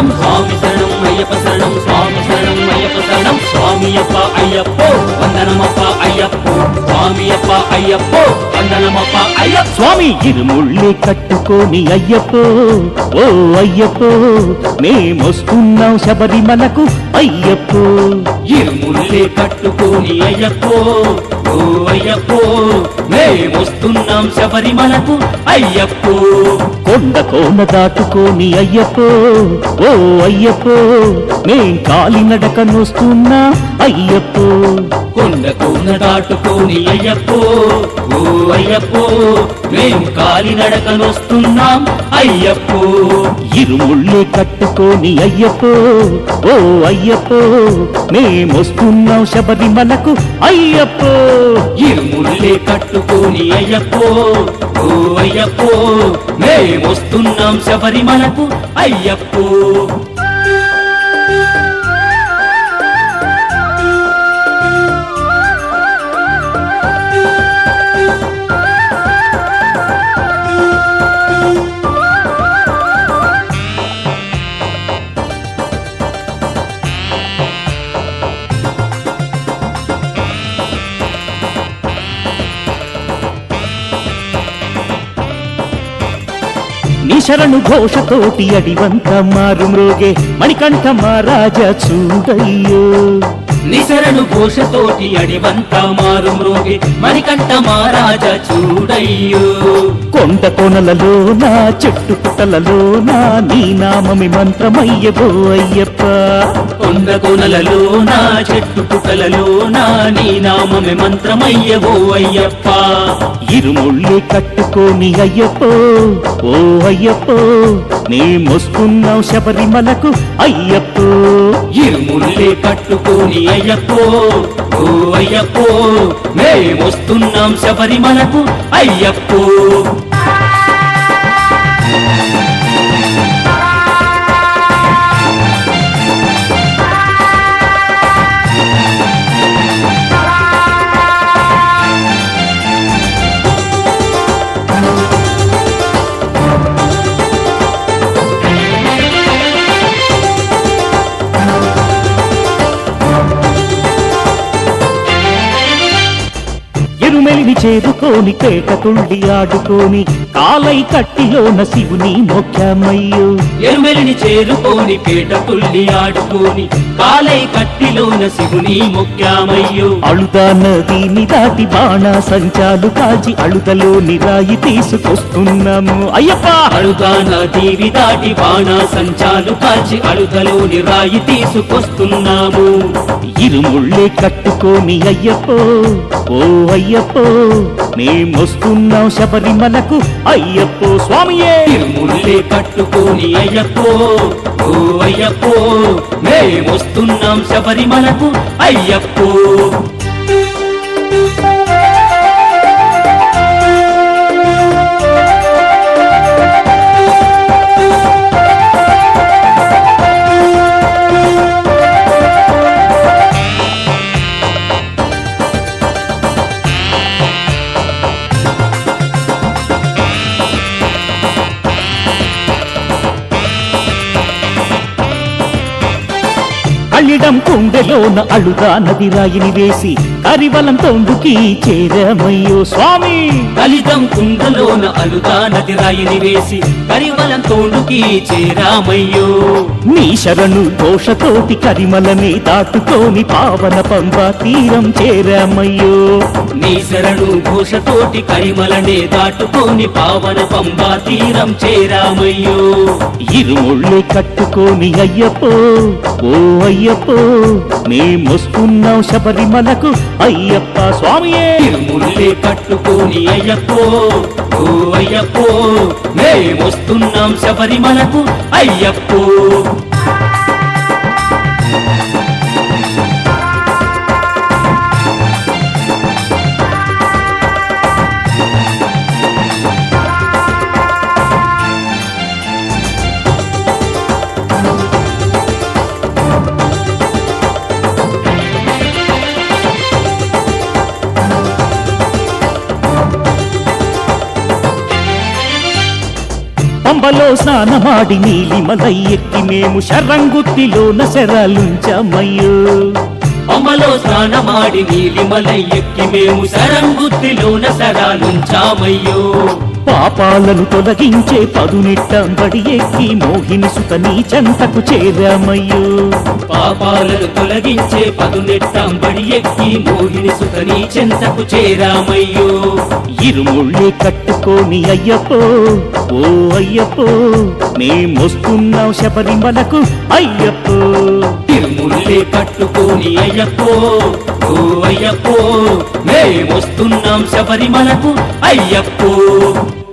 శరణం స్వామి శరణం అయ్యప్ప శరణం స్వామి శరణం అయ్యప్ప శరణం స్వామి అప్ప అయ్యప్పో వందనమప్ప అయ్యప్పో స్వామి అప్ప అయ్యప్పో వందనమప్ప అయ్యప్ప స్వామి ఇరుముళ్ళే కట్టుకొని అయ్యప్పో ఓ అయ్యప్పో మేమొస్తున్నాం శబరిమలకు అయ్యప్పో ఇరుముల్లే కట్టుకొని అయ్యప్పో ఓ అయ్యప్పో మేమొస్తున్నాం శబరిమలకు అయ్యప్పో కొండ కోన దాటుకొని అయ్యప్పో ఓ అయ్యప్పో మేం కాలినడక నొస్తున్నా అయ్యప్పో కొండ కోన దాటుకొని అయ్యప్పో ఓ అయ్యప్పో మేం కాలినడకనొస్తున్నాం అయ్యప్పో ఇరుముళ్ళే కట్టుకొని అయ్యప్పో ఓ అయ్యప్పో మేమొస్తున్నాం శబరిమలకు అయ్యప్పో ఇరుముల్లే కట్టుకొని అయ్యప్పో ఓ అయ్యప్పో మేమొస్తున్నాం శబరిమలకు అయ్యప్పో నిశరణు ఘోషతోటి అడివంత మారు మ్రోగే మణికంఠ మహారాజా చూడయ్యో నిసరను ఘోషతోటి అడివంతా మారు మ్రోగి మణికంఠ మహారాజా చూడయ్యో కొండ కొనలలో నా చెట్టు పుట్టలలో నా నీ నామమి మంత్రమయ్యబో అయ్యప్ప కొండ కొనలలో నా చెట్టు పుటలలో నా నీ నామమే మంత్రమయ్యవో అయ్యప్ప ఇరుముళ్ళే కట్టుకొని అయ్యప్పో ఓ అయ్యప్పో మేమొస్తున్నాం శబరిమలకు అయ్యప్పో ఇరుముల్లే కట్టుకొని అయ్యప్పో ఓ అయ్యప్పో మేమొస్తున్నాం శబరిమలకు అయ్యప్పో ఎరుమెలిని చేరుకోని పేట తుళ్ళి ఆడుకొని కాలై కట్టిలోన శివుని మొక్కమయ్యో ఎరుమెలిని చేరుకోని పేట తుల్లి ఆడుకోని కాలై కట్టిలోన శివుని మొక్కామయ్యో అళుదా నదిని దాటి బాణ సంచాలు కాల్చి అళుదలోని రాయి తీసుకొస్తున్నాము అయ్యప్ప అడుగా నదీవి దాటి బాణ సంచాలు కాల్చి అడుగలోని రాయి తీసుకొస్తున్నాము ఇరుముళ్ళే కట్టుకొని అయ్యప్పో ఓ అయ్యప్పో మేమొస్తున్నాం శబరిమలకు అయ్యప్పో స్వామియే తిరుముల్లే కట్టుకొని అయ్యప్పో ఓ అయ్యప్పో మేమొస్తున్నాం శబరిమలకు అయ్యప్పో కళ్ళిడం కుండెలోన అళుదా నది రాయిని వేసి కరివలం తొండుకి చేరమయ్యో స్వామి కలితం కుండలోన అలుదా నది రాయిని వేసి కరివలం తోడుకి చేరామయ్యో నీ శరణు దోషతోటి కరిమలని దాటుకొని పావన పంబ తీరం చేరామయ్యో నీ శరణు ఘోషతోటి కరిమలనే దాటుకొని పావన పంబా తీరం చేరామయ్యో ఇరుముళ్ళే కట్టుకొని అయ్యప్పో ఓ అయ్యప్పో మేమొస్తున్నాం శబరిమలకు అయ్యప్ప స్వామియే తిరుముల్లే కట్టుకొని అయ్యప్పో ఓ అయ్యప్పో మేమొస్తున్నాం శబరిమలకు అయ్యప్పో పంబలో స్నానమాడి నీలిమలై ఎక్కి మేము శరంగుత్తిలోన శరాలుంచామయ్యో అమ్మలో స్నానమాడి నీలిమలై ఎక్కి మేము సరంగుత్తిలోన సరాలుంచామయ్యో పాపాలను తొలగించే పదునెట్టంబడి ఎక్కి మోహిని సుత నీ చెంతకు చేరామయ్యో పాపాలను తొలగించే పదునెట్టంబడి ఎక్కి మోహిని సుతని చెంతకు చేరామయ్యో ఇరుముళ్ళే కట్టుకొని అయ్యప్పో ఓ అయ్యప్పో మేమొస్తున్నాం శబరిమలకు అయ్యప్పో తిరుముల్లే కట్టుకొని అయ్యప్పో ఓ అయ్యప్పో మేమొస్తున్నాం శబరిమలకు అయ్యప్పో